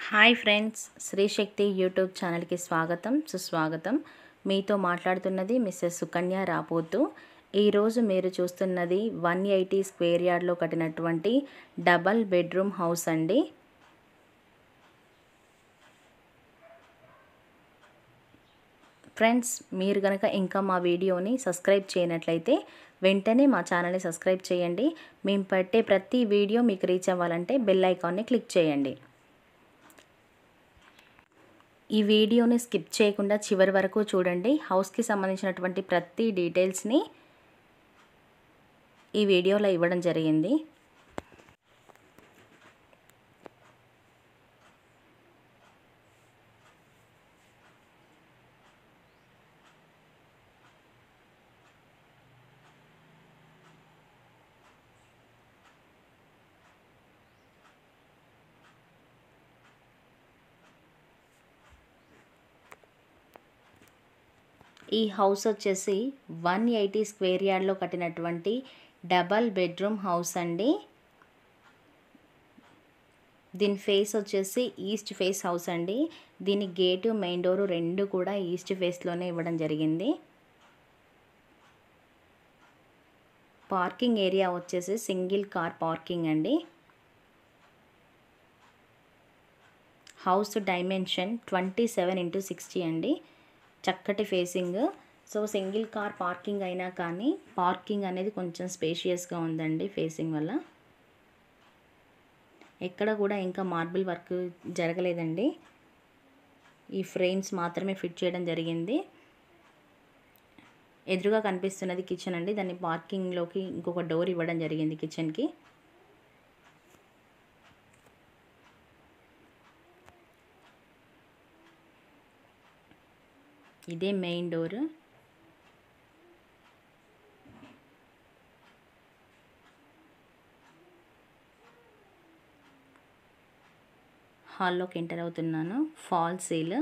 hi friends Sri Shakti YouTube ఛానల్కి స్వాగతం సుస్వాగతం మీతో మాట్లాడుతున్నది మిస్సెస్ సుకన్య రాపోతు ఈరోజు మీరు చూస్తున్నది వన్ ఎయిటీ స్క్వేర్ యార్డ్లో కట్టినటువంటి డబల్ బెడ్రూమ్ హౌస్ అండి ఫ్రెండ్స్ మీరు కనుక ఇంకా మా వీడియోని సబ్స్క్రైబ్ చేయనట్లయితే వెంటనే మా ఛానల్ని సబ్స్క్రైబ్ చేయండి మేము పెట్టే ప్రతి వీడియో మీకు రీచ్ అవ్వాలంటే బెల్ ఐకాన్ని క్లిక్ చేయండి ఈ వీడియోని స్కిప్ చేయకుండా చివరి వరకు చూడండి హౌస్కి సంబంధించినటువంటి ప్రతి డీటెయిల్స్ని ఈ వీడియోలో ఇవ్వడం జరిగింది ఈ హౌస్ వచ్చేసి వన్ ఎయిటీ స్క్వేర్ యార్డ్లో కట్టినటువంటి డబల్ బెడ్రూమ్ హౌస్ అండి దీని ఫేస్ వచ్చేసి ఈస్ట్ ఫేస్ హౌస్ అండి దీని గేటు మెయిన్ డోరు రెండు కూడా ఈస్ట్ ఫేస్లోనే ఇవ్వడం జరిగింది పార్కింగ్ ఏరియా వచ్చేసి సింగిల్ కార్ పార్కింగ్ అండి house dimension twenty seven into sixty అండి చక్కటి facing so single car parking అయినా కానీ పార్కింగ్ అనేది కొంచెం స్పేషియస్గా ఉందండి ఫేసింగ్ వల్ల ఎక్కడ కూడా ఇంకా మార్బుల్ వర్క్ జరగలేదండి ఈ ఫ్రేమ్స్ మాత్రమే ఫిట్ చేయడం జరిగింది ఎదురుగా కనిపిస్తున్నది కిచెన్ అండి దాన్ని పార్కింగ్లోకి ఇంకొక డోర్ ఇవ్వడం జరిగింది కిచెన్కి ఇదే మెయిన్ డోర్ హాల్లోకి ఎంటర్ అవుతున్నాను ఫాల్ సీల్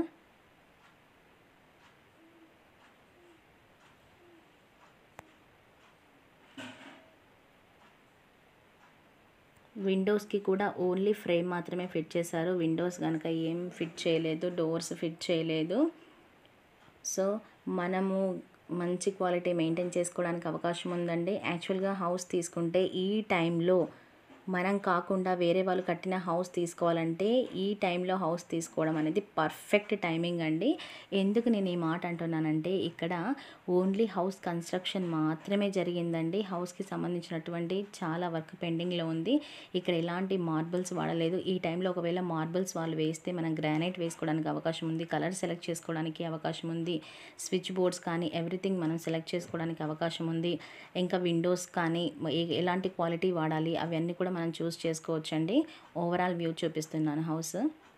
విండోస్కి కూడా ఓన్లీ ఫ్రేమ్ మాత్రమే ఫిట్ చేశారు విండోస్ కనుక ఏం ఫిట్ చేయలేదు డోర్స్ ఫిట్ చేయలేదు సో మనము మంచి క్వాలిటీ మెయింటైన్ చేసుకోవడానికి అవకాశం ఉందండి యాక్చువల్గా హౌస్ తీసుకుంటే ఈ టైంలో మనం కాకుండా వేరే వాళ్ళు కట్టిన హౌస్ తీసుకోవాలంటే ఈ టైంలో హౌస్ తీసుకోవడం అనేది పర్ఫెక్ట్ టైమింగ్ అండి ఎందుకు నేను ఈ మాట అంటున్నానంటే ఇక్కడ ఓన్లీ హౌస్ కన్స్ట్రక్షన్ మాత్రమే జరిగిందండి హౌస్కి సంబంధించినటువంటి చాలా వర్క్ పెండింగ్లో ఉంది ఇక్కడ ఎలాంటి మార్బుల్స్ వాడలేదు ఈ టైంలో ఒకవేళ మార్బుల్స్ వాళ్ళు వేస్తే మనం గ్రానైట్ వేసుకోవడానికి అవకాశం ఉంది కలర్ సెలెక్ట్ చేసుకోవడానికి అవకాశం ఉంది స్విచ్ బోర్డ్స్ కానీ ఎవ్రీథింగ్ మనం సెలెక్ట్ చేసుకోవడానికి అవకాశం ఉంది ఇంకా విండోస్ కానీ ఎలాంటి క్వాలిటీ వాడాలి అవన్నీ కూడా మనం చూస్ చేసుకోవచ్చండి ఓవరాల్ వ్యూ చూపిస్తున్నాను హౌస్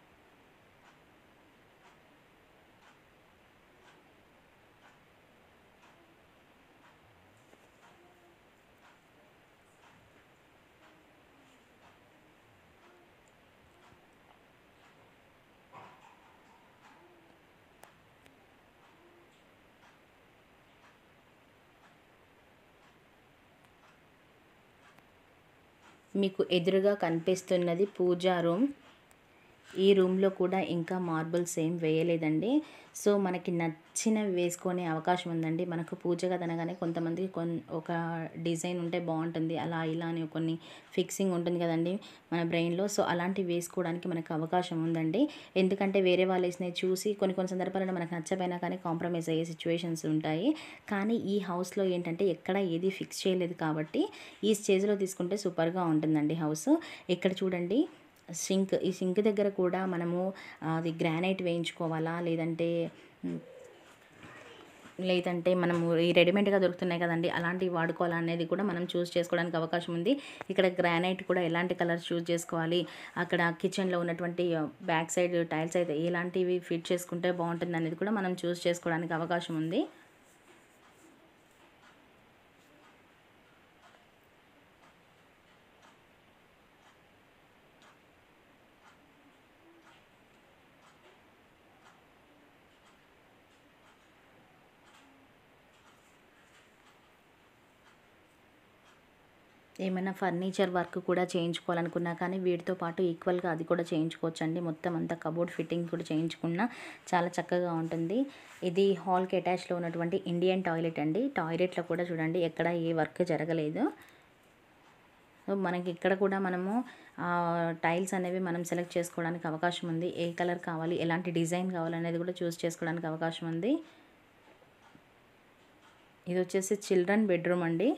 మీకు ఎదురుగా కనిపిస్తున్నది పూజా రూమ్ ఈ రూమ్లో కూడా ఇంకా మార్బుల్స్ ఏం వేయలేదండి సో మనకి నచ్చినవి వేసుకునే అవకాశం ఉందండి మనకు పూజ గది అనగానే కొంతమందికి కొన్ ఒక డిజైన్ ఉంటే బాగుంటుంది అలా ఇలా అని కొన్ని ఫిక్సింగ్ ఉంటుంది కదండి మన బ్రెయిన్లో సో అలాంటివి వేసుకోవడానికి మనకు అవకాశం ఉందండి ఎందుకంటే వేరే వాళ్ళు వేసినవి చూసి కొన్ని కొన్ని సందర్భాలలో మనకు నచ్చపోయినా కానీ కాంప్రమైజ్ అయ్యే సిచ్యువేషన్స్ ఉంటాయి కానీ ఈ హౌస్లో ఏంటంటే ఎక్కడ ఏది ఫిక్స్ చేయలేదు కాబట్టి ఈ స్టేజ్లో తీసుకుంటే సూపర్గా ఉంటుందండి హౌస్ ఇక్కడ చూడండి సింక్ ఈ సింక్ దగ్గర కూడా మనము అది గ్రానైట్ వేయించుకోవాలా లేదంటే లేదంటే మనము ఈ రెడీమేడ్గా దొరుకుతున్నాయి కదండి అలాంటివి వాడుకోవాలా అనేది కూడా మనం చూస్ చేసుకోవడానికి అవకాశం ఉంది ఇక్కడ గ్రానైట్ కూడా ఎలాంటి కలర్స్ చూస్ చేసుకోవాలి అక్కడ కిచెన్లో ఉన్నటువంటి బ్యాక్ సైడ్ టైల్స్ అయితే ఎలాంటివి ఫిట్ చేసుకుంటే బాగుంటుంది అనేది కూడా మనం చూస్ చేసుకోవడానికి అవకాశం ఉంది ఏమైనా ఫర్నిచర్ వర్క్ కూడా చేయించుకోవాలనుకున్నా కానీ వీటితో పాటు ఈక్వల్గా అది కూడా చేయించుకోవచ్చు అండి మొత్తం అంతా కబోర్డ్ ఫిట్టింగ్ కూడా చేయించుకున్నా చాలా చక్కగా ఉంటుంది ఇది హాల్కి అటాచ్లో ఉన్నటువంటి ఇండియన్ టాయిలెట్ అండి టాయిలెట్లో కూడా చూడండి ఎక్కడ ఏ వర్క్ జరగలేదు సో మనకి ఇక్కడ కూడా మనము టైల్స్ అనేవి మనం సెలెక్ట్ చేసుకోవడానికి అవకాశం ఉంది ఏ కలర్ కావాలి ఎలాంటి డిజైన్ కావాలనేది కూడా చూస్ చేసుకోవడానికి అవకాశం ఉంది ఇది వచ్చేసి చిల్డ్రన్ బెడ్రూమ్ అండి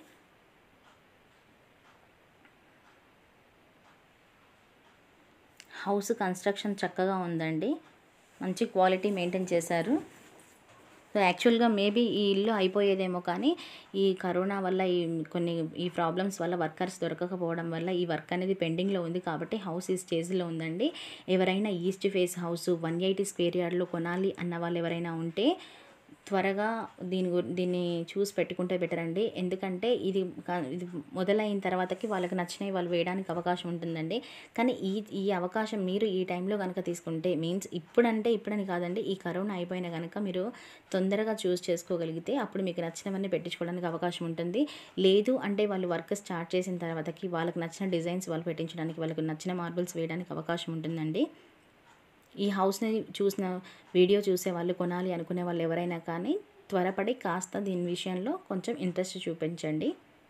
హౌస్ కన్స్ట్రక్షన్ చక్కగా ఉందండి మంచి క్వాలిటీ మెయింటైన్ చేశారు సో యాక్చువల్గా మేబీ ఈ ఇల్లు అయిపోయేదేమో కానీ ఈ కరోనా వల్ల ఈ కొన్ని ఈ ప్రాబ్లమ్స్ వల్ల వర్కర్స్ దొరకకపోవడం వల్ల ఈ వర్క్ అనేది పెండింగ్లో ఉంది కాబట్టి హౌస్ ఈ స్టేజ్లో ఉందండి ఎవరైనా east face house one eighty square యార్డ్లో కొనాలి అన్న వాళ్ళు ఎవరైనా ఉంటే త్వరగా దీని గు దీన్ని చూసి పెట్టుకుంటే బెటర్ అండి ఎందుకంటే ఇది క- ఇది మొదలైన తర్వాతకి వాళ్ళకి నచ్చినవి వాళ్ళు వేయడానికి అవకాశం ఉంటుందండి కానీ ఈ ఈ అవకాశం మీరు ఈ టైంలో కనుక తీసుకుంటే మీన్స్ ఇప్పుడంటే ఇప్పుడని కాదండి ఈ కరోనా అయిపోయినా కనుక మీరు తొందరగా చూస్ చేసుకోగలిగితే అప్పుడు మీకు నచ్చినవన్నీ పెట్టించుకోవడానికి అవకాశం ఉంటుంది లేదు అంటే వాళ్ళు వర్క్ స్టార్ట్ చేసిన తర్వాతకి వాళ్ళకి నచ్చిన డిజైన్స్ వాళ్ళు పెట్టించడానికి వాళ్ళకి నచ్చిన మార్బుల్స్ వేయడానికి అవకాశం ఉంటుందండి ఈ హౌస్ని చూసిన వీడియో చూసే వాళ్ళు కొనాలి అనుకునే వాళ్ళు ఎవరైనా కానీ త్వరపడి కాస్త దీని విషయంలో కొంచెం ఇంట్రెస్ట్ చూపించండి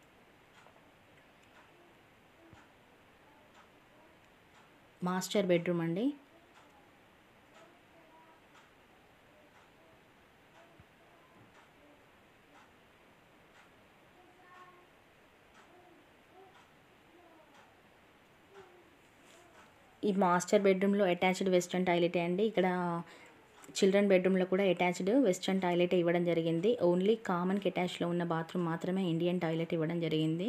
మాస్టర్ బెడ్రూమ్ అండి ఈ మాస్టర్ బెడ్రూమ్లో అటాచ్డ్ వెస్ట్రన్ టాయిలెట్ అండి ఇక్కడ చిల్డ్రన్ బెడ్రూమ్లో కూడా అటాచ్డ్ వెస్ట్రన్ టాయిలెట్ ఇవ్వడం జరిగింది ఓన్లీ కామన్కి అటాచ్లో ఉన్న బాత్రూమ్ మాత్రమే ఇండియన్ టాయిలెట్ ఇవ్వడం జరిగింది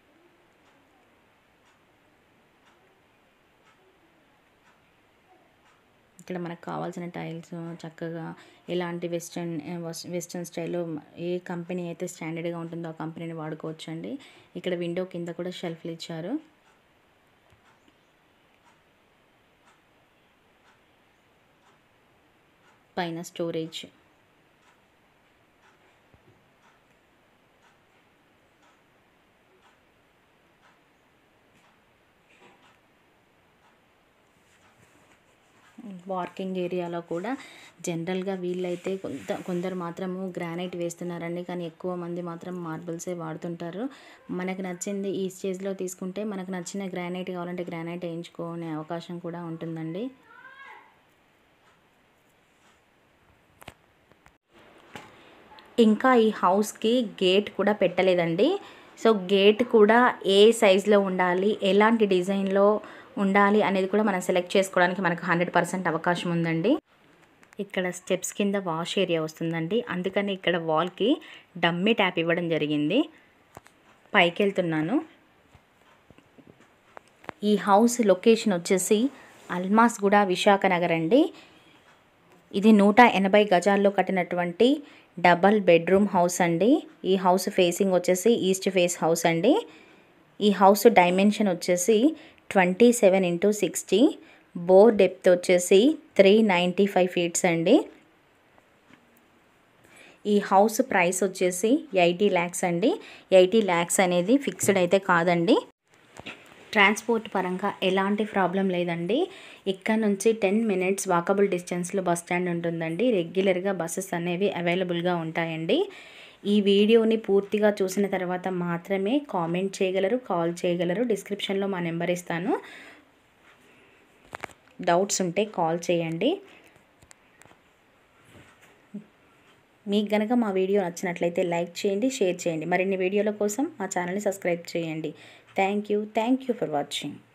ఇక్కడ మనకు కావాల్సిన టైల్స్ చక్కగా ఎలాంటి వెస్ట్రన్ వెస్ట్రన్ స్టైల్లో ఏ కంపెనీ అయితే స్టాండర్డ్గా ఉంటుందో ఆ కంపెనీని వాడుకోవచ్చు అండి ఇక్కడ విండో కింద కూడా షెల్ఫ్లు ఇచ్చారు పైన స్టోరేజ్ వార్కింగ్ ఏరియాలో కూడా జనరల్గా వీళ్ళైతే కొంత కొందరు మాత్రము గ్రానైట్ వేస్తున్నారండి కానీ ఎక్కువ మంది మాత్రం మార్బుల్సే వాడుతుంటారు మనకు నచ్చింది ఈ స్టేజ్లో తీసుకుంటే మనకు నచ్చిన గ్రానైట్ కావాలంటే గ్రానైట్ వేయించుకునే అవకాశం కూడా ఉంటుందండి ఇంకా ఈ హౌస్కి గేట్ కూడా పెట్టలేదండి సో గేట్ కూడా ఏ సైజులో ఉండాలి ఎలాంటి డిజైన్లో ఉండాలి అనేది కూడా మనం సెలెక్ట్ చేసుకోవడానికి మనకు హండ్రెడ్ పర్సెంట్ అవకాశం ఉందండి ఇక్కడ స్టెప్స్ కింద వాష్ ఏరియా వస్తుందండి అందుకని ఇక్కడ వాల్కి డమ్మీ ట్యాప్ ఇవ్వడం జరిగింది పైకి వెళ్తున్నాను ఈ హౌస్ లొకేషన్ వచ్చేసి అల్మాస్గూడ విశాఖ నగర్ అండి ఇది నూట ఎనభై గజాల్లో కట్టినటువంటి డబల్ బెడ్రూమ్ హౌస్ అండి ఈ హౌస్ ఫేసింగ్ వచ్చేసి ఈస్ట్ ఫేస్ హౌస్ అండి ఈ హౌస్ డైమెన్షన్ వచ్చేసి twenty seven into sixty bore depth వచ్చేసి త్రీ నైంటీ ఫైవ్ ఫీట్స్ అండి ఈ హౌస్ ప్రైస్ వచ్చేసి ఎయిటీ ల్యాక్స్ అండి ఎయిటీ ల్యాక్స్ అనేది ఫిక్స్డ్ అయితే కాదండి ట్రాన్స్పోర్ట్ పరంగా ఎలాంటి ప్రాబ్లం లేదండి ఇక్కడ నుంచి టెన్ మినిట్స్ వాకబుల్ డిస్టెన్స్లో బస్ స్టాండ్ ఉంటుందండి రెగ్యులర్గా బస్సెస్ అనేవి అవైలబుల్గా ఉంటాయండి ఈ వీడియోని పూర్తిగా చూసిన తర్వాత మాత్రమే కామెంట్ చేయగలరు కాల్ చేయగలరు డిస్క్రిప్షన్లో మా నెంబర్ ఇస్తాను డౌట్స్ ఉంటే కాల్ చేయండి మీకు గనక మా వీడియో నచ్చినట్లయితే లైక్ చేయండి షేర్ చేయండి మరిన్ని వీడియోల కోసం మా ఛానల్ని సబ్స్క్రైబ్ చేయండి thank you thank you for watching